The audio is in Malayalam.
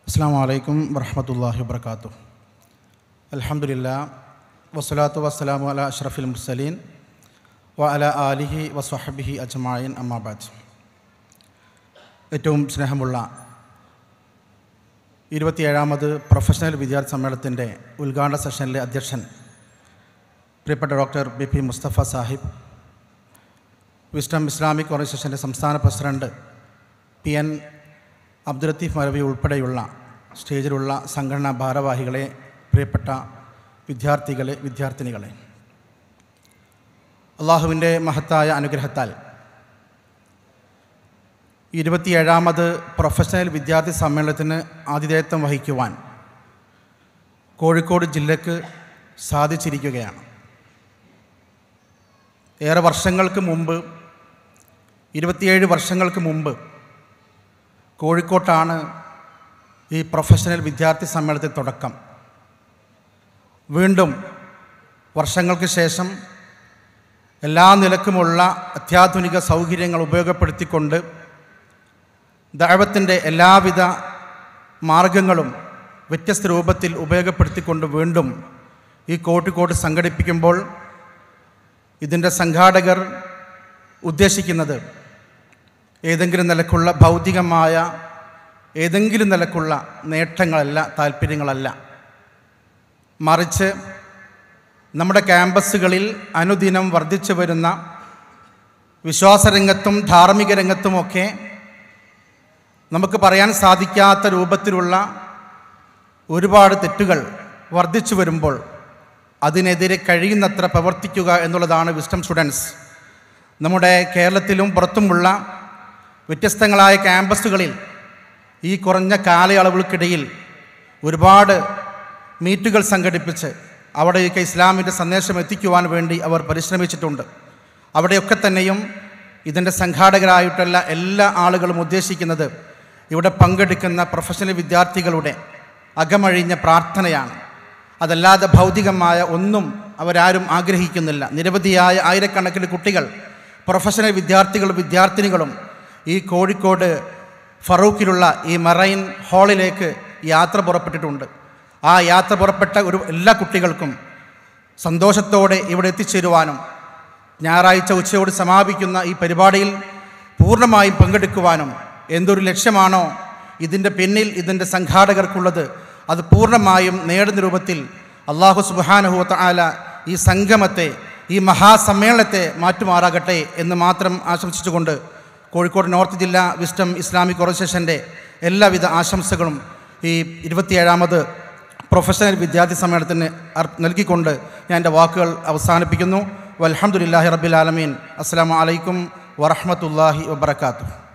അസ്സാം വലൈക്കും വർഹമത്തല്ലാഹി വാബർക്കാത്തു അലഹമുല്ല വസ്സലാത്തു വസ്സലാമു അല അഷ്റഫിൽ മുർസലീൻ വ അല ആലിഹി വസ്വഹബിഹി അജ്മായിൻ അമ്മാബാദ് ഏറ്റവും സ്നേഹമുള്ള ഇരുപത്തിയേഴാമത് പ്രൊഫഷണൽ വിദ്യാർത്ഥി സമ്മേളനത്തിൻ്റെ ഉദ്ഘാടന സെഷനിലെ അധ്യക്ഷൻ പ്രിയപ്പെട്ട doctor B P Mustafa Sahib wisdom Islamic ഓർഗനൈസേഷൻ്റെ സംസ്ഥാന president P N Abdul Latheef Maravi ഉൾപ്പെടെയുള്ള സ്റ്റേജിലുള്ള സംഘടനാ ഭാരവാഹികളെ പ്രിയപ്പെട്ട വിദ്യാർത്ഥികളെ വിദ്യാർത്ഥിനികളെ അള്ളാഹുവിൻ്റെ മഹത്തായ അനുഗ്രഹത്താൽ ഇരുപത്തിയേഴാമത് പ്രൊഫഷണൽ വിദ്യാർത്ഥി സമ്മേളനത്തിന് ആതിഥേയത്വം വഹിക്കുവാൻ കോഴിക്കോട് ജില്ലക്ക് സാധിച്ചിരിക്കുകയാണ് ഏറെ വർഷങ്ങൾക്ക് മുമ്പ് ഇരുപത്തിയേഴ് വർഷങ്ങൾക്ക് മുമ്പ് കോഴിക്കോട്ടാണ് ഈ പ്രൊഫഷണൽ വിദ്യാർത്ഥി സമ്മേളനത്തിൽ തുടക്കം വീണ്ടും വർഷങ്ങൾക്ക് ശേഷം എല്ലാ നിലക്കുമുള്ള അത്യാധുനിക സൗകര്യങ്ങൾ ഉപയോഗപ്പെടുത്തിക്കൊണ്ട് ദൈവത്തിൻ്റെ എല്ലാവിധ മാർഗങ്ങളും വ്യത്യസ്ത രൂപത്തിൽ ഉപയോഗപ്പെടുത്തിക്കൊണ്ട് വീണ്ടും ഈ കോഴിക്കോട് സംഘടിപ്പിക്കുമ്പോൾ ഇതിൻ്റെ സംഘാടകർ ഉദ്ദേശിക്കുന്നത് ഏതെങ്കിലും നിലക്കുള്ള ഭൗതികമായ ഏതെങ്കിലും നിലക്കുള്ള നേട്ടങ്ങളല്ല താല്പര്യങ്ങളല്ല മറിച്ച് നമ്മുടെ ക്യാമ്പസുകളിൽ അനുദിനം വർദ്ധിച്ചു വരുന്ന വിശ്വാസരംഗത്തും ധാർമ്മിക രംഗത്തുമൊക്കെ നമുക്ക് പറയാൻ സാധിക്കാത്ത രൂപത്തിലുള്ള ഒരുപാട് തെറ്റുകൾ വർദ്ധിച്ചു വരുമ്പോൾ അതിനെതിരെ കഴിയുന്നത്ര പ്രവർത്തിക്കുക എന്നുള്ളതാണ് വിസ്റ്റം സ്റ്റുഡൻസ് നമ്മുടെ കേരളത്തിലും പുറത്തുമുള്ള വ്യത്യസ്തങ്ങളായ ക്യാമ്പസുകളിൽ ഈ കുറഞ്ഞ കാലയളവുകൾക്കിടയിൽ ഒരുപാട് മീറ്റുകൾ സംഘടിപ്പിച്ച് അവിടെയൊക്കെ ഇസ്ലാമിൻ്റെ സന്ദേശം എത്തിക്കുവാൻ വേണ്ടി അവർ പരിശ്രമിച്ചിട്ടുണ്ട് അവിടെയൊക്കെ തന്നെയും ഇതിൻ്റെ സംഘാടകരായിട്ടുള്ള എല്ലാ ആളുകളും ഉദ്ദേശിക്കുന്നത് ഇവിടെ പങ്കെടുക്കുന്ന പ്രൊഫഷണൽ വിദ്യാർത്ഥികളുടെ അകമഴിഞ്ഞ പ്രാർത്ഥനയാണ് അതല്ലാതെ ഭൗതികമായ ഒന്നും അവരാരും ആഗ്രഹിക്കുന്നില്ല നിരവധിയായ ആയിരക്കണക്കിന് കുട്ടികൾ പ്രൊഫഷണൽ വിദ്യാർത്ഥികളും വിദ്യാർത്ഥിനികളും ഈ കോഴിക്കോട് ഫറൂഖിലുള്ള ഈ മറൈൻ ഹാളിലേക്ക് യാത്ര പുറപ്പെട്ടിട്ടുണ്ട് ആ യാത്ര പുറപ്പെട്ട ഒരു എല്ലാ കുട്ടികൾക്കും സന്തോഷത്തോടെ ഇവിടെ എത്തിച്ചേരുവാനും ഞായറാഴ്ച ഉച്ചയോട് സമാപിക്കുന്ന ഈ പരിപാടിയിൽ പൂർണ്ണമായും പങ്കെടുക്കുവാനും എന്തൊരു ലക്ഷ്യമാണോ ഇതിൻ്റെ പിന്നിൽ ഇതിൻ്റെ സംഘാടകർക്കുള്ളത് അത് പൂർണ്ണമായും നേടുന്ന രൂപത്തിൽ അള്ളാഹു സുബാനഹുവത്ത ആല ഈ സംഗമത്തെ ഈ മഹാസമ്മേളനത്തെ മാറ്റുമാറാകട്ടെ എന്ന് മാത്രം ആശംസിച്ചുകൊണ്ട് കോഴിക്കോട് നോർത്ത് ജില്ലാ വിസ്റ്റം ഇസ്ലാമിക് ഓർഗനൈസേഷൻ്റെ എല്ലാവിധ ആശംസകളും ഈ ഇരുപത്തിയേഴാമത് പ്രൊഫഷണൽ വിദ്യാർത്ഥി സമ്മേളനത്തിന് അർ- നൽകിക്കൊണ്ട് ഞാൻ എൻ്റെ വാക്കുകൾ അവസാനിപ്പിക്കുന്നു വൽഹമുല്ലാഹി റബ്ബിൽ ആലമീൻ അസ്സാം വലൈക്കും വറഹമത്തല്ലാഹി വബർക്കാത്തു